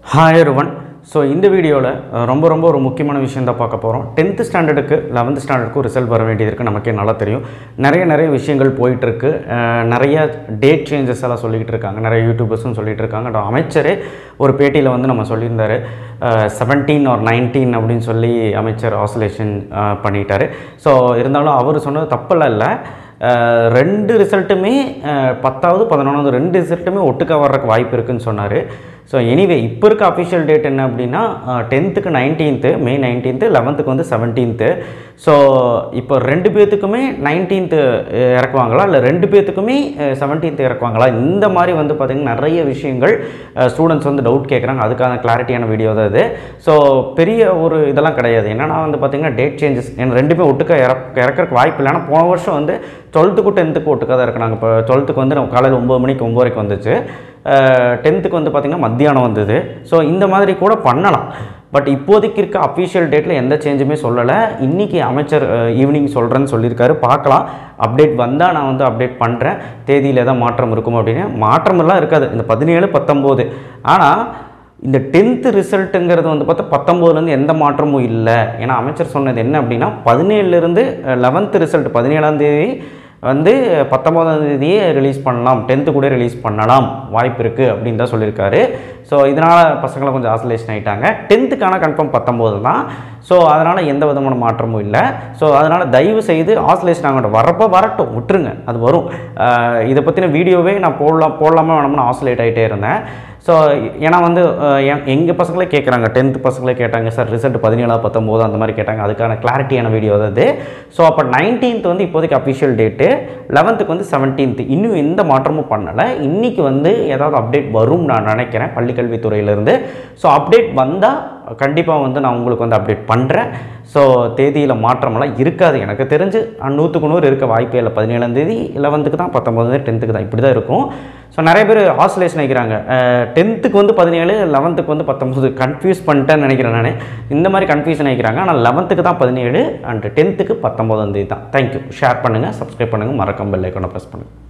hi one so இந்த வீடியோவில் ரொம்ப ரொம்ப ஒரு முக்கியமான விஷயம் தான் பார்க்க போகிறோம் டென்த்து ஸ்டாண்டர்டுக்கு லெவன்த் ஸ்டாண்டர்டுக்கு ரிசல்ட் வர வேண்டியது இருக்குது நமக்கே நல்லா தெரியும் நிறைய நிறைய விஷயங்கள் போயிட்டுருக்கு நிறைய டேட் சேஞ்சஸ் எல்லாம் சொல்லிக்கிட்டு இருக்காங்க நிறைய யூடியூபர்ஸும் சொல்லிட்டு இருக்காங்க அப்புறம் அமைச்சரே ஒரு பேட்டியில் வந்து நம்ம சொல்லியிருந்தாரு செவன்டீன் ஒரு நைன்டீன் அப்படின்னு சொல்லி அமைச்சர் ஆசோலேஷன் பண்ணிட்டாரு ஸோ இருந்தாலும் அவர் சொன்னது தப்பெல்லாம் இல்லை அஹ் ரெண்டு ரிசல்ட்டுமே அஹ் பத்தாவது பதினொன்றாவது ரெண்டு ரிசல்ட்டுமே ஒட்டுக்கா வர்றதுக்கு வாய்ப்பு இருக்குன்னு சொன்னார் ஸோ எனிவே இப்போ இருக்க அஃபிஷியல் டேட் என்ன அப்படின்னா டென்த்துக்கு நைன்டீன்த்து மே நைன்டீன்த்து லெவன்த்துக்கு வந்து செவன்டீன்த்து ஸோ இப்போ ரெண்டு பேர்த்துக்குமே நைன்டீன்த்து இறக்குவாங்களா இல்லை ரெண்டு பேர்த்துக்குமே செவன்டீன்த்து இறக்குவாங்களா இந்த மாதிரி வந்து பார்த்திங்கன்னா நிறைய விஷயங்கள் ஸ்டூடெண்ட்ஸ் வந்து டவுட் கேட்குறாங்க அதுக்கான கிளாரிட்டியான வீடியோ தான் இது ஸோ பெரிய ஒரு இதெல்லாம் கிடையாது என்னன்னா வந்து பார்த்திங்கன்னா டேட் சேஞ்சஸ் எனக்கு ரெண்டுமே ஒட்டுக்கா இறக்க இறக்கறதுக்கு வாய்ப்பு இல்லை ஆனால் போன வருஷம் வந்து டுவெல்த்துக்கு டென்த்துக்கு ஒட்டுக்கா தான் இருக்கிறாங்க இப்போ டுவெல்த்துக்கு வந்து நம்ம காலையில் ஒம்பது மணிக்கு ஒம்பது வரைக்கும் வந்துச்சு டென்த்துக்கு வந்து பார்த்திங்கன்னா மத்தியானம் வந்தது ஸோ இந்த மாதிரி கூட பண்ணலாம் பட் இப்போதைக்கு இருக்க அஃபிஷியல் டேட்டில் எந்த சேஞ்சுமே சொல்லலை இன்றைக்கி அமைச்சர் ஈவினிங் சொல்கிறேன்னு சொல்லியிருக்காரு பார்க்கலாம் அப்டேட் வந்தால் நான் வந்து அப்டேட் பண்ணுறேன் தேதியில் எதாவது மாற்றம் இருக்கும் அப்படின்னு மாற்றமெல்லாம் இருக்காது இந்த பதினேழு பத்தொம்போது ஆனால் இந்த டென்த்து ரிசல்ட்டுங்கிறது வந்து பார்த்தா பத்தொம்போதுலேருந்து எந்த மாற்றமும் இல்லை ஏன்னா அமைச்சர் சொன்னது என்ன அப்படின்னா பதினேழுலேருந்து லெவன்த்து ரிசல்ட் பதினேழாம் தேதி வந்து பத்தொம்போதாம் தேதியே ரிலீஸ் பண்ணலாம் டென்த்து கூட ரிலீஸ் பண்ணலாம் வாய்ப்பு இருக்குது அப்படின்னு தான் சொல்லியிருக்காரு ஸோ இதனால் பசங்களை கொஞ்சம் ஆசோலேஷன் ஆகிட்டாங்க டென்த்துக்கான கன்ஃபார்ம் பத்தொம்போது தான் ஸோ அதனால் எந்த விதமான மாற்றமும் இல்லை ஸோ அதனால் தயவு செய்து ஆசோலேஷன் ஆகட்டும் வரப்போ வரட்டும் விட்டுருங்க அது வரும் அஹ் இதை பற்றின வீடியோவே நான் போடலாம் போடலாமா வேணாம்னு ஆசோலேட் ஆகிட்டே இருந்தேன் ஸோ ஏன்னா வந்து எங்கள் பசங்களே கேட்குறாங்க டென்த்து பசங்களே கேட்டாங்க சார் ரிசல்ட் பதினேழா பத்தொம்போது அந்த மாதிரி கேட்டாங்க அதுக்கான கிளாரிட்டியான வீடியோ தான் இது ஸோ அப்போ நைன்டீன்த் வந்து இப்போதைக்கு அஃபிஷியல் டேட்டு லெவன்த்துக்கு வந்து செவன்டீன்த் இன்னும் எந்த மாற்றமும் பண்ணலை இன்றைக்கி வந்து ஏதாவது அப்டேட் வரும் நான் நினைக்கிறேன் பள்ளிக்கல்வித்துறையிலேருந்து ஸோ அப்டேட் வந்தால் கண்டிப்பாக வந்து நான் உங்களுக்கு வந்து அப்டேட் பண்ணுறேன் ஸோ தேதியில் மாற்றமெல்லாம் இருக்காது எனக்கு தெரிஞ்சு அஹ், நூற்றுக்கு நூறு இருக்க வாய்ப்பே இல்லை பதினேழாம் தேதி லெவன்த்துக்கு தான் பத்தொம்பது டென்த்துக்கு தான் இப்படி தான் இருக்கும் ஸோ நிறைய பேர் ஆசோலேஷன் ஆகிக்கிறாங்க டென்த்துக்கு வந்து பதினேழு லெவன்த்துக்கு வந்து பத்தொம்பது கன்ஃபியூஸ் பண்ணிட்டேன்னு நினைக்கிறேன் நான் இந்த மாதிரி கன்ஃபியூஷன் ஆகிக்கிறாங்க ஆனால் லெவன்த்துக்கு தான் பதினேழு அண்ட் டென்த்துக்கு பத்தொம்போதாம் தேதி தான் தேங்க்யூ ஷேர் பண்ணுங்கள் சப்ஸ்கிரைப் பண்ணுங்கள் மறக்காம பெல் ஐக்கானை ப்ரெஸ் பண்ணுங்கள்